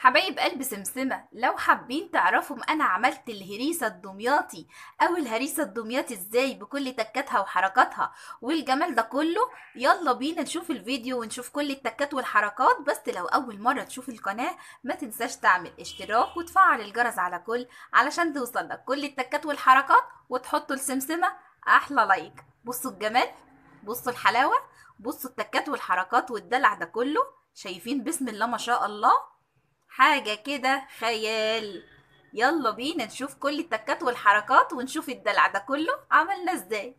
حبايب قلب سمسمة لو حابين تعرفوا انا عملت الهريسة الدمياطي او الهريسة الدمياطي ازاي بكل تكاتها وحركاتها والجمال ده كله يلا بينا نشوف الفيديو ونشوف كل التكات والحركات بس لو اول مرة تشوف القناة ما تنساش تعمل اشتراك وتفعل الجرس على كل علشان توصلك كل التكات والحركات وتحطوا لسمسمة احلى لايك بصوا الجمال بصوا الحلاوة بصوا التكات والحركات والدلع ده كله شايفين بسم الله ما شاء الله حاجة كده خيال يلا بينا نشوف كل التكات والحركات ونشوف الدلع ده كله عملنا ازاي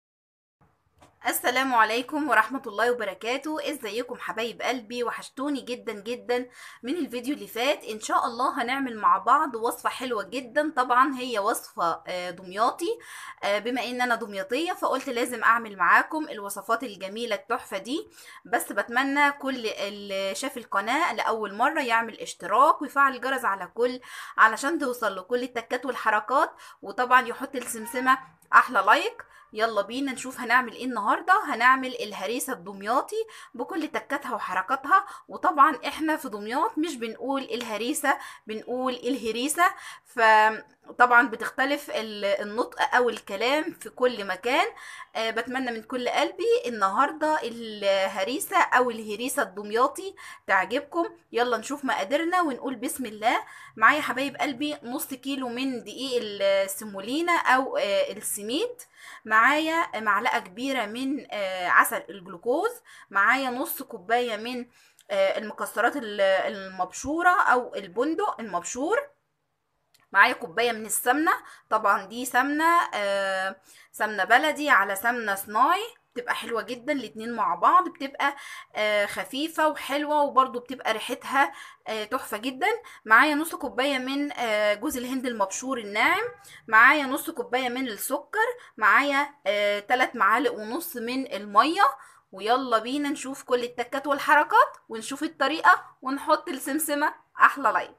السلام عليكم ورحمة الله وبركاته ازيكم حبايب قلبي وحشتوني جدا جدا من الفيديو اللي فات ان شاء الله هنعمل مع بعض وصفة حلوة جدا طبعا هي وصفة آه، دمياطي آه، بما ان انا دمياطية فقلت لازم اعمل معاكم الوصفات الجميلة التحفة دي بس بتمنى كل اللي شاف القناة لأول مرة يعمل اشتراك ويفعل الجرس على كل علشان توصل له كل التكات والحركات وطبعا يحط السمسمة احلى لايك يلا بينا نشوف هنعمل ايه النهارده هنعمل الهريسه الدمياطي بكل تكاتها وحركاتها وطبعا احنا في دمياط مش بنقول الهريسه بنقول الهريسه فطبعا بتختلف ال- النطق او الكلام في كل مكان آه بتمنى من كل قلبي النهارده الهريسه او الهريسه الدمياطي تعجبكم يلا نشوف مقاديرنا ونقول بسم الله معايا حبايب قلبي نص كيلو من دقيق السمولينا او آه السميد معايا معلقه كبيره من آه، عسل الجلوكوز معايا نص كوبايه من آه، المكسرات ال- المبشوره او البندق المبشور معايا كوبايه من السمنه طبعا دي سمنه آه، سمنه بلدي على سمنه صناعي بتبقى حلوه جدا الاتنين مع بعض بتبقى آه، خفيفه وحلوه وبرضو بتبقى ريحتها آه، تحفه جدا معايا نص كوبايه من آه، جوز الهند المبشور الناعم معايا نص كوبايه من السكر معايا آه، تلات معالق ونص من الميه ويلا بينا نشوف كل التكات والحركات ونشوف الطريقه ونحط السمسمه احلى لايك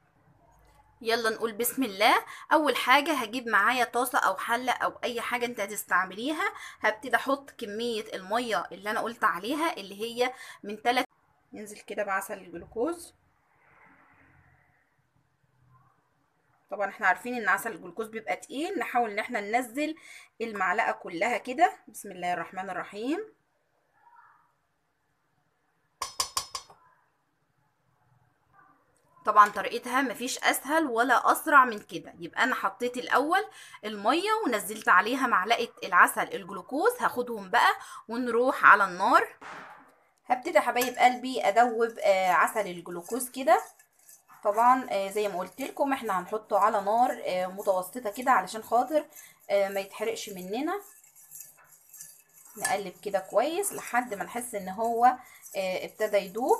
يلا نقول بسم الله اول حاجه هجيب معايا طاسه او حله او اي حاجه انت هتستعمليها هبتدي احط كميه الميه اللي انا قلت عليها اللي هي من 3 ننزل كده بعسل الجلوكوز طبعا احنا عارفين ان عسل الجلوكوز بيبقى تقيل نحاول ان احنا ننزل المعلقه كلها كده بسم الله الرحمن الرحيم طبعا طريقتها مفيش اسهل ولا اسرع من كده يبقى انا حطيت الاول الميه ونزلت عليها معلقه العسل الجلوكوز هاخدهم بقى ونروح على النار هبتدي يا حبايب قلبي ادوب آه عسل الجلوكوز كده طبعا آه زي ما قلت لكم احنا هنحطه على نار آه متوسطه كده علشان خاطر آه ما يتحرقش مننا نقلب كده كويس لحد ما نحس ان هو آه ابتدى يدوب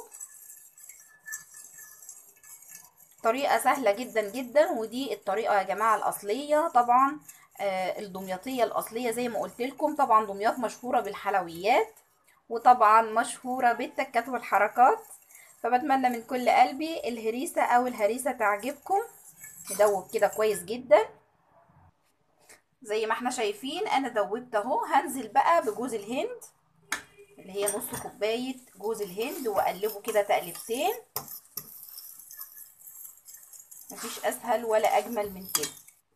طريقة سهلة جدا جدا ودي الطريقة يا جماعة الأصلية طبعا آه الدمياطية الأصلية زي ما قلت لكم طبعا دمياط مشهورة بالحلويات وطبعا مشهورة بالتكات والحركات فبتمنى من كل قلبي الهريسة أو الهريسة تعجبكم ندوب كده كويس جدا زي ما احنا شايفين أنا دوبت أهو هنزل بقى بجوز الهند اللي هي نص كوباية جوز الهند وأقلبه كده تقلبتين مفيش اسهل ولا اجمل من كده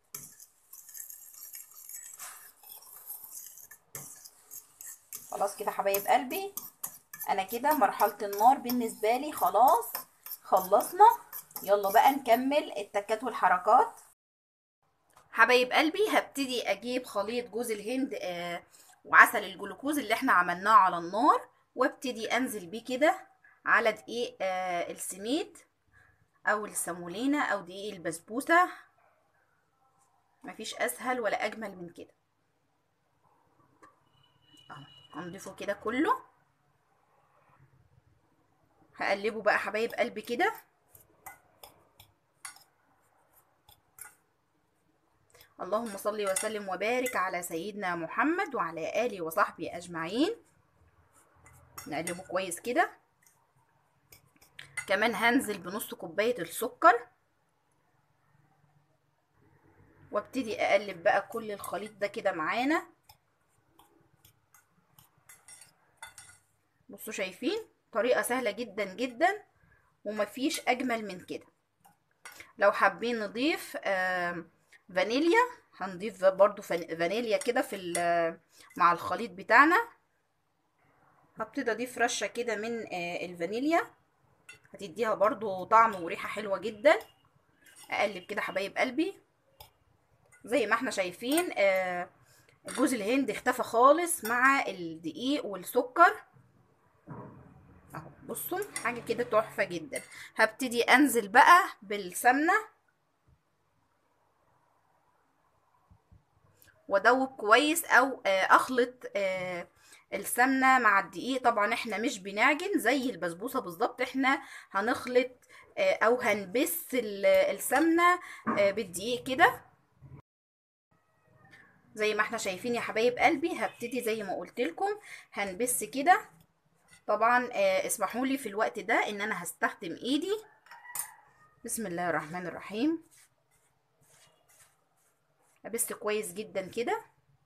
خلاص كده حبايب قلبي انا كده مرحله النار بالنسبه لي خلاص خلصنا يلا بقى نكمل التكات والحركات حبايب قلبي هبتدي اجيب خليط جوز الهند آه وعسل الجلوكوز اللي احنا عملناه على النار وابتدي انزل بيه كده على دقيق آه السميد او السمولينا او دقيق البسبوسه مفيش اسهل ولا اجمل من كده اهو هنضيفه كده كله هقلبه بقى حبايب قلبي كده اللهم صل وسلم وبارك على سيدنا محمد وعلى اله وصحبه اجمعين نقلبه كويس كده كمان هنزل بنص كوباية السكر وابتدي اقلب بقى كل الخليط ده كده معانا بصوا شايفين طريقة سهلة جدا جدا ومفيش اجمل من كده لو حابين نضيف آه فانيليا هنضيف برضو فانيليا كده في مع الخليط بتاعنا هبتدي اضيف رشه كده من آه الفانيليا هتديها برضو طعم وريحه حلوه جدا اقلب كده حبايب قلبي زي ما احنا شايفين آه جوز الهند اختفى خالص مع الدقيق والسكر اهو بصوا حاجه كده تحفه جدا هبتدي انزل بقى بالسمنه وادوب كويس او اخلط السمنه مع الدقيق طبعا احنا مش بنعجن زي البسبوسه بالظبط احنا هنخلط او هنبس السمنه بالدقيق كده زي ما احنا شايفين يا حبايب قلبي هبتدي زي ما قلت لكم هنبس كده طبعا اسمحوا لي في الوقت ده ان انا هستخدم ايدي بسم الله الرحمن الرحيم ابس كويس جدا كده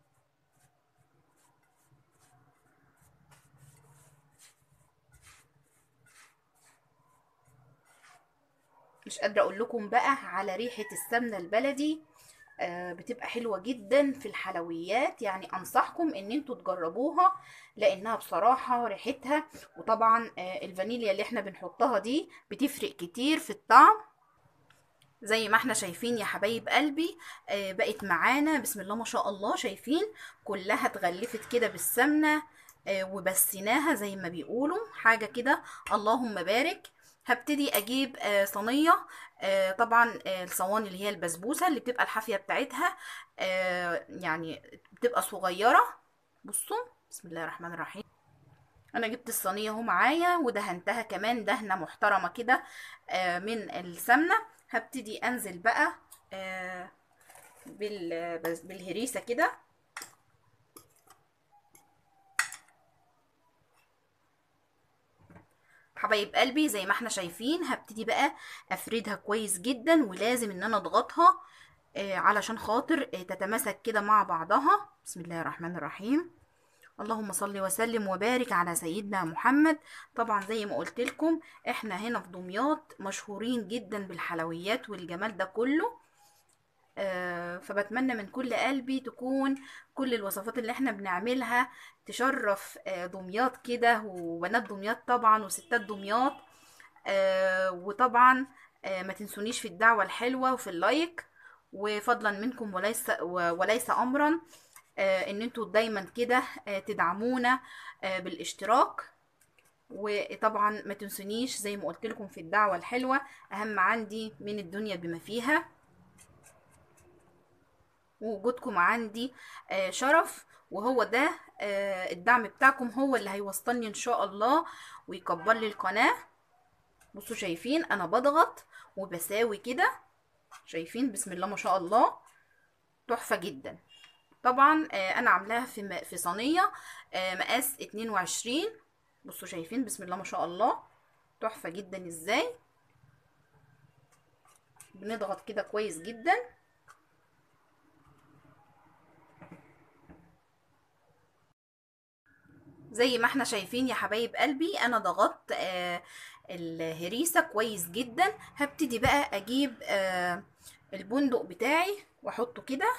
مش قادره اقول لكم بقى على ريحه السمنه البلدي آه بتبقى حلوه جدا في الحلويات يعني انصحكم ان انتوا تجربوها لانها بصراحه ريحتها وطبعا آه الفانيليا اللي احنا بنحطها دي بتفرق كتير في الطعم زي ما احنا شايفين يا حبايب قلبي آه بقت معانا بسم الله ما شاء الله شايفين كلها اتغلفت كده بالسمنه وبسيناها زي ما بيقولوا حاجه كده اللهم بارك هبتدي اجيب آه صينيه آه طبعا آه الصواني اللي هي البسبوسه اللي بتبقى الحافيه بتاعتها يعني بتبقى صغيره بصوا بسم الله الرحمن الرحيم انا جبت الصينيه اهو معايا ودهنتها كمان دهنه محترمه كده من السمنه هبتدي انزل بقى بالهريسه كده حبايب قلبي زي ما احنا شايفين هبتدي بقى افردها كويس جدا ولازم ان انا اضغطها آه علشان خاطر آه تتماسك كده مع بعضها بسم الله الرحمن الرحيم اللهم صل وسلم وبارك على سيدنا محمد طبعا زي ما قلت لكم احنا هنا في دمياط مشهورين جدا بالحلويات والجمال ده كله آه فبتمنى من كل قلبي تكون كل الوصفات اللي احنا بنعملها تشرف آه دمياط كده وبنات دمياط طبعا وستات دمياط آه وطبعا ما تنسونيش في الدعوة الحلوة وفي اللايك وفضلا منكم وليس وليس امرا ان انتوا دايما كده تدعمونا بالاشتراك وطبعا ما تنسونيش زي ما قلت لكم في الدعوة الحلوة اهم عندي من الدنيا بما فيها ووجودكم عندي شرف وهو ده الدعم بتاعكم هو اللي هيوصلني ان شاء الله ويكبر لي القناة بصوا شايفين انا بضغط وبساوي كده شايفين بسم الله ما شاء الله تحفة جدا طبعا انا عاملاها في في صينية مقاس 22 بصوا شايفين بسم الله ما شاء الله تحفة جدا ازاي بنضغط كده كويس جدا زي ما احنا شايفين يا حبايب قلبي انا ضغطت آه الهريسة كويس جدا هبتدي بقى اجيب آه البندق بتاعي واحطه كده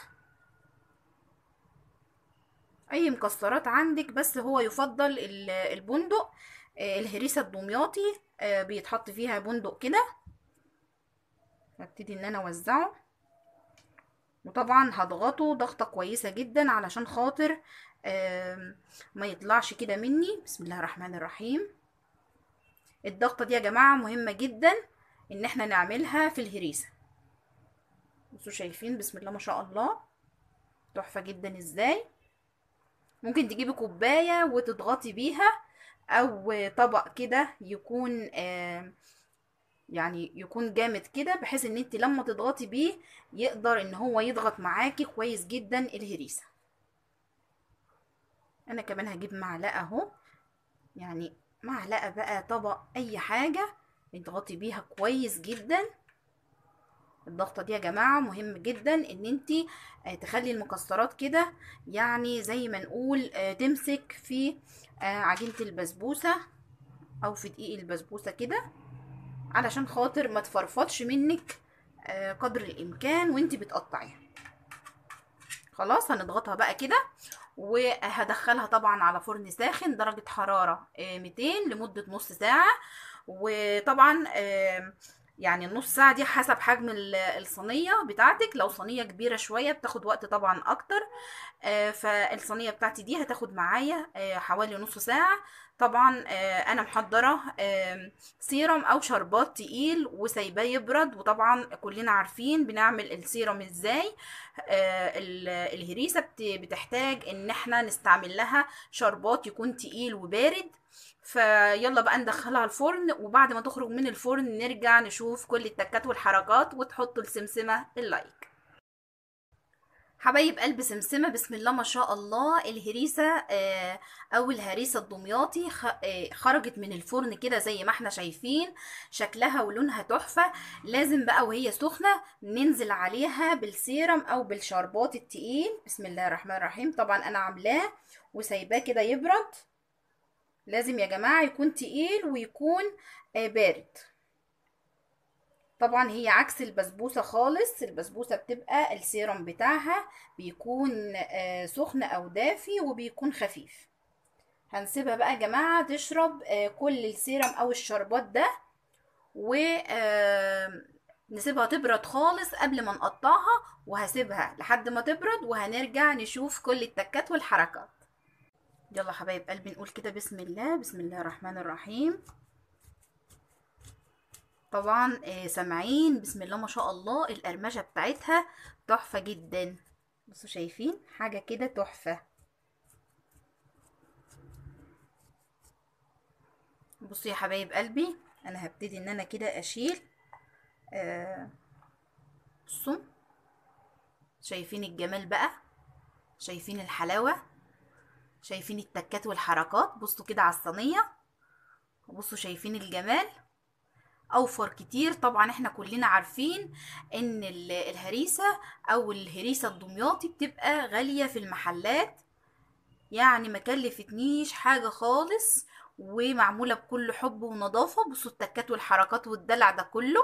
اي مكسرات عندك بس هو يفضل البندق آه الهريسة الدمياطي آه بيتحط فيها بندق كده هبتدي ان انا اوزعه وطبعا هضغطه ضغطة كويسة جدا علشان خاطر ما يطلعش كده مني بسم الله الرحمن الرحيم الضغطة دي يا جماعة مهمة جدا ان احنا نعملها في الهريسة بصوا شايفين بسم الله ما شاء الله تحفة جدا ازاي ممكن تجيبي كوباية وتضغطي بيها او طبق كده يكون آه يعني يكون جامد كده بحيث ان انت لما تضغطي بيه يقدر ان هو يضغط معاكي كويس جدا الهريسه انا كمان هجيب معلقه اهو يعني معلقه بقى طبق اي حاجه اضغطي بيها كويس جدا الضغطه دي يا جماعه مهم جدا ان انت تخلي المكسرات كده يعني زي ما نقول تمسك في عجينه البسبوسه او في دقيق البسبوسه كده علشان خاطر ما تفرفطش منك آه، قدر الامكان وانت بتقطعيها خلاص هنضغطها بقى كده وهدخلها طبعا على فرن ساخن درجة حرارة آه، 200 لمدة نص ساعة وطبعا آه، يعني النص ساعة دي حسب حجم ال- الصينية بتاعتك لو صينية كبيرة شوية بتاخد وقت طبعا أكتر آه، فالصينية بتاعتي دي هتاخد معايا آه، حوالي نص ساعة طبعا آه، أنا محضرة آم، سيرم أو شربات تقيل وسايباه يبرد وطبعا كلنا عارفين بنعمل السيرم ازاي آه، ال- الهريسة بت- بتحتاج ان احنا نستعمل لها شربات يكون تقيل وبارد فيلا بقى ندخلها الفرن وبعد ما تخرج من الفرن نرجع نشوف كل التكات والحركات وتحطوا السمسمة اللايك حبايب قلب سمسمة بسم الله ما شاء الله الهريسة آه، أو الهريسة الدمياطي خ- آه، خرجت من الفرن كده زي ما احنا شايفين شكلها ولونها تحفة لازم بقى وهي سخنة ننزل عليها بالسيرم أو بالشربات التقيل بسم الله الرحمن الرحيم طبعا أنا عاملاه وسايباه كده يبرد لازم يا جماعة يكون تقيل ويكون آه، بارد طبعا هي عكس البسبوسة خالص البسبوسة بتبقى السيرم بتاعها بيكون آه، سخن او دافي وبيكون خفيف هنسيبها بقى يا جماعة تشرب آه، كل السيرم او الشربات ده و آه، نسيبها تبرد خالص قبل ما نقطعها وهسيبها لحد ما تبرد وهنرجع نشوف كل التكات والحركات يلا حبايب قلبي نقول كده بسم الله بسم الله الرحمن الرحيم طبعا آه، سامعين بسم الله ما شاء الله القرمشة بتاعتها تحفة جدا بصوا شايفين حاجة كده تحفة بصوا يا حبايب قلبي انا هبتدي ان انا كده اشيل آه، بصوا شايفين الجمال بقى شايفين الحلاوة شايفين التكات والحركات بصوا كده على الصينية بصوا شايفين الجمال اوفر كتير طبعا احنا كلنا عارفين ان ال- الهريسة او الهريسة الدمياطي بتبقى غالية في المحلات يعني ما كلفتنيش حاجة خالص ومعمولة بكل حب ونظافة بصوا التكات والحركات والدلع ده كله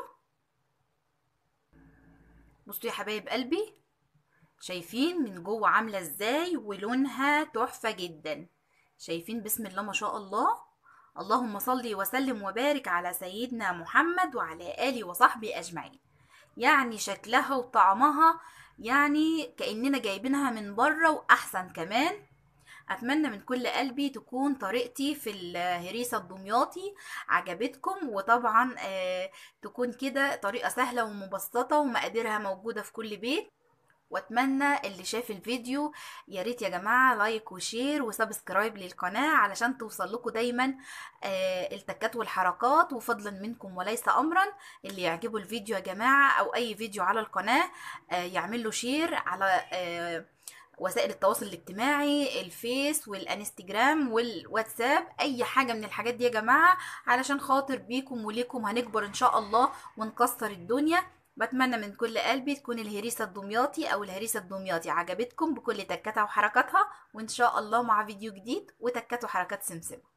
بصوا يا حبايب قلبي شايفين من جوه عاملة ازاي ولونها تحفة جدا شايفين بسم الله ما شاء الله اللهم صل وسلم وبارك على سيدنا محمد وعلى آله وصحبه أجمعين يعني شكلها وطعمها يعني كأننا جايبينها من بره وأحسن كمان أتمنى من كل قلبي تكون طريقتي في الهريسة الدمياطي عجبتكم وطبعا آه تكون كده طريقة سهلة ومبسطة ومقاديرها موجودة في كل بيت واتمنى اللي شاف الفيديو يا ريت يا جماعه لايك وشير وسبسكرايب للقناه علشان توصل لكم دايما آه التكات والحركات وفضلا منكم وليس امرا اللي يعجبه الفيديو يا جماعه او اي فيديو على القناه آه يعمل له شير على آه وسائل التواصل الاجتماعي الفيس والانستجرام والواتساب اي حاجه من الحاجات دي يا جماعه علشان خاطر بيكم وليكم هنكبر ان شاء الله ونكسر الدنيا بتمنى من كل قلبي تكون الهريسة الدمياطي أو الهريسة الدمياطي عجبتكم بكل تكاتها وحركاتها وإن شاء الله مع فيديو جديد وتكات وحركات سمسم